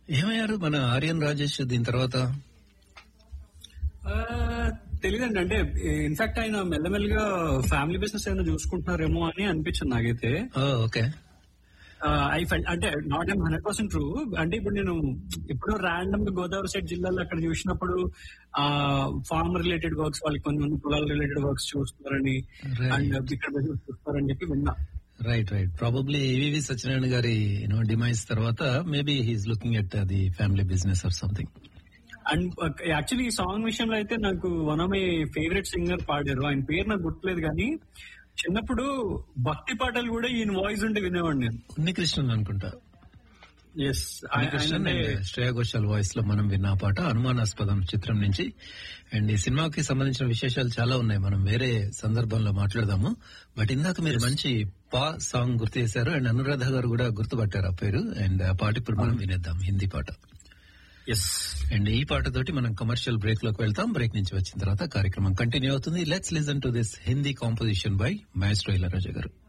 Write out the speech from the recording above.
ఏమయ్యారు మన ఆర్యన్ రాజేష్ దీని తర్వాత తెలియదండి అంటే ఇన్ఫాక్ట్ ఆయన మెల్లమెల్లగా ఫ్యామిలీ బిజినెస్ ఏమైనా చూసుకుంటున్నారేమో అని అనిపించింది నాకైతే ఓకే ఐ ఫెల్ అంటే not am hundred percent true అంటే ఇప్పుడు నేను ఇప్పుడు ర్యాండమ్ గా గోదావరి సైడ్ జిల్లాలో అక్కడ చూసినప్పుడు ఆ ఫార్మ్ రిలేటెడ్ వర్క్స్ వాళ్ళకి కొన్ని మంది పొలాల రిలేటెడ్ వర్క్స్ చూస్తున్నారని Right. అండ్ ఇక్కడ బిజినెస్ చూస్తారని చెప్పి విన్నా right right probably AVV Satyanarayana గారి యూనో డిమైజ్ తర్వాత maybe he's looking at the family business or something and actually ఈ సాంగ్ విషయంలో అయితే నాకు one of my favourite singer పాడారు ఆయన పేరు నాకు గుర్తులేదు కానీ చిన్నప్పుడు భక్తి పాటలు కూడా ఈయన వాయిస్ ఉంటే వినేవాడిని నేను ఉన్నికృష్ణన్ అనుకుంటా yes Unnikrishnan and Shreya Ghoshal voice లో మనం విన్న ఆ పాట అనుమానాస్పదం చిత్రం నుంచి అండ్ ఈ సినిమాకి సంబంధించిన విశేషాలు చాలా ఉన్నాయి మనం వేరే సందర్భంలో మాట్లాడదాము బట్ ఇందాక మీరు మంచి పా సాంగ్ గుర్తు చేశారు అండ్ అనురాధ గారు కూడా గుర్తుపట్టారు ఆ పేరు అండ్ ఆ పాట ఇప్పుడు మనం వినేద్దాం హిందీ పాట ఎస్ అండ్ ఈ పాటతోటి మనం కమర్షియల్ బ్రేక్ లోకి వెళ్తాం బ్రేక్ నుంచి వచ్చిన తర్వాత కార్యక్రమం కంటిన్యూ అవుతుంది let's listen to this Hindi composition by maestro Ilaiyaraaja గారు